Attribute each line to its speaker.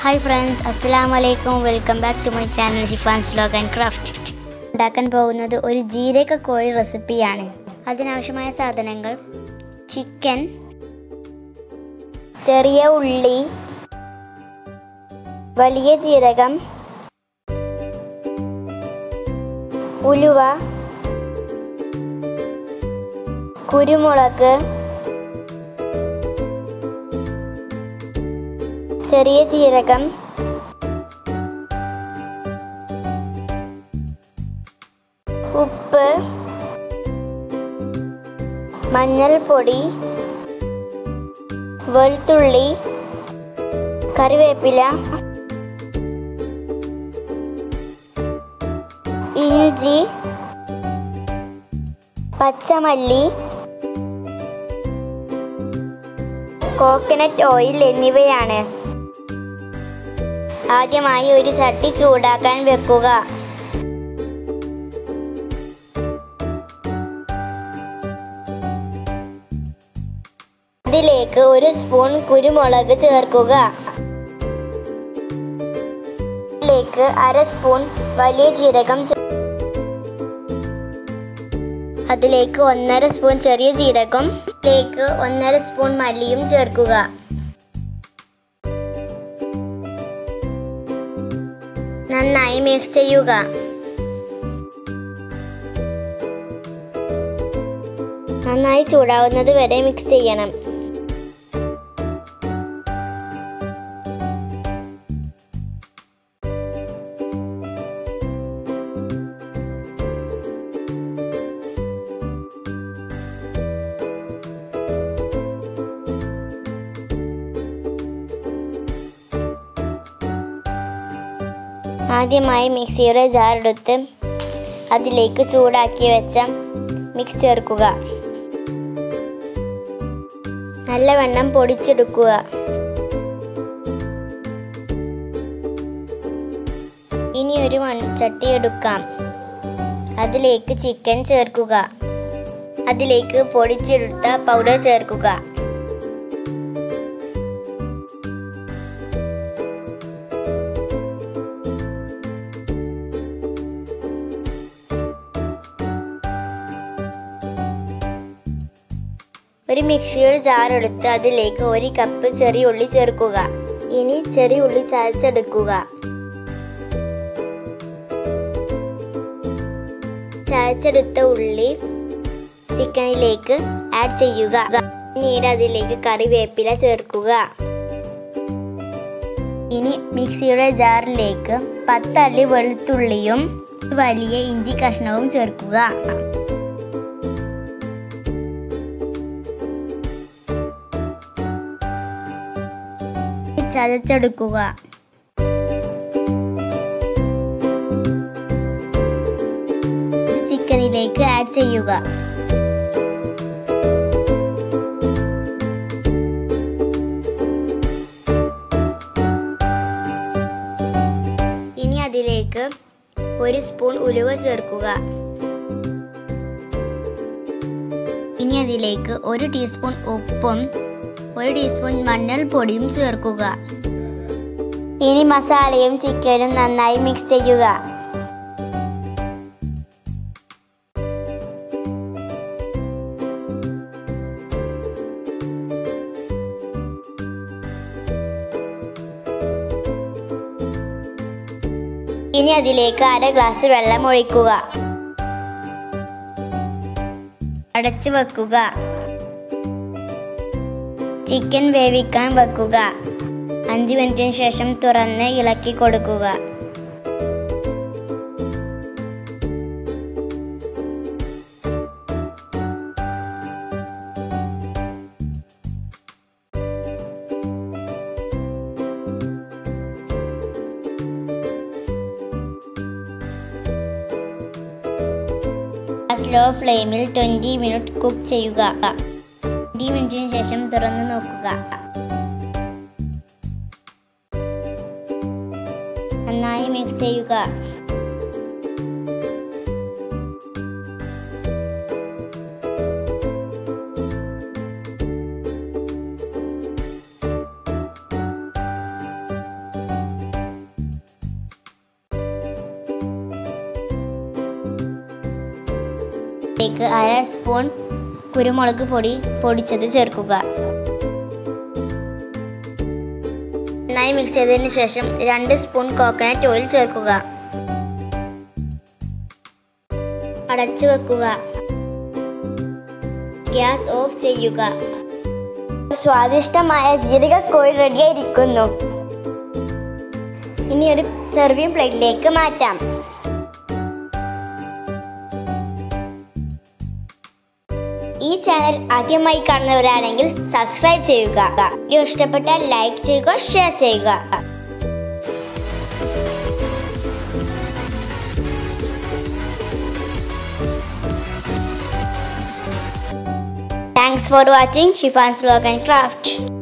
Speaker 1: hi friends അസ്സലാമു അലൈക്കും welcome back to my channel Shifan's vlog and craft ഉണ്ടാക്കാൻ പോകുന്നത് ഒരു ജീരക കോഴി റെസിപ്പിയാണ് അതിനാവശ്യമായ സാധനങ്ങൾ ചിക്കൻ ചെറിയ ഉള്ളി വലിയ ജീരകം ഉലുവ കുരുമുളക് ചെറിയ ജീരകം ഉപ്പ് മഞ്ഞൾപ്പൊടി വെളുത്തുള്ളി കറിവേപ്പില ഇഞ്ചി പച്ചമല്ലി കോക്കനട്ട് ഓയിൽ എന്നിവയാണ് ആദ്യമായി ഒരു ചട്ടി ചൂടാക്കാൻ വെക്കുക അതിലേക്ക് ഒരു സ്പൂൺ കുരുമുളക് ചേർക്കുക അതിലേക്ക് അര സ്പൂൺ വലിയ ജീരകം ചേ- അതിലേക്ക് ഒന്നര സ്പൂൺ ചെറിയ ജീരകം അതിലേക്ക് ഒന്നര സ്പൂൺ മല്ലിയും ചേർക്കുക നന്നായി മിക്സ് ചെയ്യുക നന്നായി ചൂടാവുന്നത് വരെ മിക്സ് ചെയ്യണം ആദ്യമായി മിക്സിയുടെ ജാർ എടുത്ത് അതിലേക്ക് ചൂടാക്കി വെച്ച മിക്സ് ചേർക്കുക നല്ലവണ്ണം പൊടിച്ചെടുക്കുക ഇനി ഒരു മൺചട്ടി എടുക്കാം അതിലേക്ക് ചിക്കൻ ചേർക്കുക അതിലേക്ക് പൊടിച്ചെടുത്ത പൗഡർ ചേർക്കുക ഒരു മിക്സിയുടെ ജാർ എടുത്ത് അതിലേക്ക് ഒരു കപ്പ് ചെറിയ ഉള്ളി ചേർക്കുക ഇനി ചെറിയ ഉള്ളി ചതച്ചെടുക്കുക ചതച്ചെടുത്ത ഉള്ളി ചിക്കനിലേക്ക് ആഡ് ചെയ്യുക പിന്നീട് അതിലേക്ക് കറിവേപ്പില ചേർക്കുക ഇനി മിക്സിയുടെ ജാറിലേക്ക് പത്തല്ലി വെളുത്തുള്ളിയും വലിയ ഇഞ്ചി കഷ്ണവും ചേർക്കുക ചതച്ചെടുക്കുക ഇത് ചിക്കനിലേക്ക് ആഡ് ചെയ്യുക ഇനി അതിലേക്ക് ഒരു സ്പൂൺ ഉലുവ ചേർക്കുക ഇനി അതിലേക്ക് ഒരു ടീസ്പൂൺ ഉപ്പും ഒരു ടീസ്പൂൺ മഞ്ഞൾപ്പൊടിയും ചേർക്കുക ഇനി മസാലയും ചിക്കനും നന്നായി മിക്സ് ചെയ്യുക ഇനി അതിലേക്ക് അര ഗ്ലാസ് വെള്ളം ഒഴിക്കുക അടച്ചു വെക്കുക ചിക്കൻ വേവിക്കാൻ വെക്കുക അഞ്ച് മിനിറ്റിന് ശേഷം തുറന്ന് ഇളക്കി കൊടുക്കുക സ്ലോ ഫ്ലെയിമിൽ ട്വൻറ്റി മിനിറ്റ് കുക്ക് ചെയ്യുക ട്വൻറ്റി മിനിറ്റിന് ശേഷം തുറന്നു നോക്കുക നന്നായി മിക്സ് ചെയ്യുക ഇതിലേക്ക് അര സ്പൂൺ കുരുമുളക് പൊടി പൊടിച്ചത് ചേർക്കുക നന്നായി മിക്സ് ചെയ്തതിന് ശേഷം രണ്ട് സ്പൂൺ കോക്കനട്ട് ഓയിൽ ചേർക്കുക അടച്ചു വെക്കുക ഗ്യാസ് ഓഫ് ചെയ്യുക സ്വാദിഷ്ടമായ ജീരകക്കോഴി റെഡിയായിരിക്കുന്നു ഇനി ഒരു സെർവിങ് പ്ലേറ്റിലേക്ക് മാറ്റാം ഈ ചാനൽ ആദ്യമായി കാണുന്നവരാണെങ്കിൽ സബ്സ്ക്രൈബ് ചെയ്യുക വീഡിയോ ഇഷ്ടപ്പെട്ടാൽ ലൈക്ക് ചെയ്യുക ഷെയർ ചെയ്യുക thanks for watching Shifan's vlog and craft